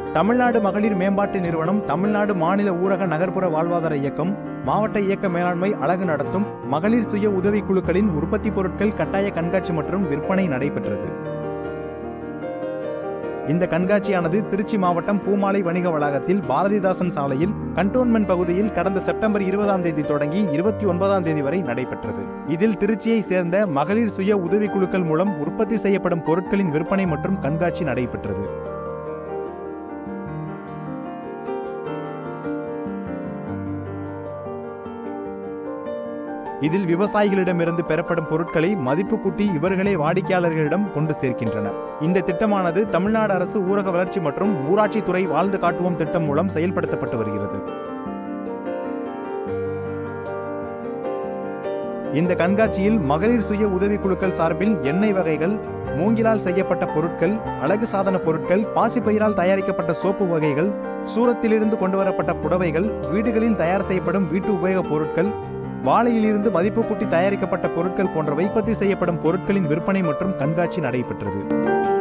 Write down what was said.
தமிழ்நாடு மகளிர் மேம்பாட்டு நிறுவனம் தமிழ்நாடு மாநில ஊரக நகர்ப்புற வாழ்வாதார இயக்கம் மாவட்ட இயக்க மேலாண்மை அழகு நடத்தும் மகளிர் சுய உதவிக் குழுக்களின் உற்பத்தி பொருட்கள் கட்டாய கண்காட்சி மற்றும் விற்பனை நடைபெற்றது இந்த கண்காட்சியானது திருச்சி மாவட்டம் பூமாலை வணிக வளாகத்தில் பாரதிதாசன் சாலையில் கண்டோன்மெண்ட் பகுதியில் கடந்த செப்டம்பர் இருபதாம் தேதி தொடங்கி இருபத்தி ஒன்பதாம் தேதி வரை நடைபெற்றது இதில் திருச்சியை சேர்ந்த மகளிர் சுய உதவிக்குழுக்கள் மூலம் உற்பத்தி செய்யப்படும் பொருட்களின் விற்பனை மற்றும் கண்காட்சி நடைபெற்றது இதில் விவசாயிகளிடமிருந்து பெறப்படும் பொருட்களை மதிப்பு கூட்டி இவர்களே வாடிக்கையாளர்களிடம் கொண்டு சேர்க்கின்றனர் இந்த திட்டமானது தமிழ்நாடு அரசு ஊரக வளர்ச்சி மற்றும் ஊராட்சித்துறை வாழ்ந்து காட்டுவோம் திட்டம் மூலம் செயல்படுத்தப்பட்டு வருகிறது இந்த கண்காட்சியில் மகளிர் சுய உதவிக்குழுக்கள் சார்பில் எண்ணெய் வகைகள் மூங்கிலால் செய்யப்பட்ட பொருட்கள் அழகு சாதன பொருட்கள் பாசிப்பயிரால் தயாரிக்கப்பட்ட சோப்பு வகைகள் சூரத்திலிருந்து கொண்டுவரப்பட்ட புடவைகள் வீடுகளில் தயார் செய்யப்படும் வீட்டு உபயோகப் பொருட்கள் வாழையிலிருந்து மதிப்பு கூட்டி தயாரிக்கப்பட்ட பொருட்கள் போன்றவை உற்பத்தி செய்யப்படும் பொருட்களின் விற்பனை மற்றும் கண்காட்சி நடைபெற்றது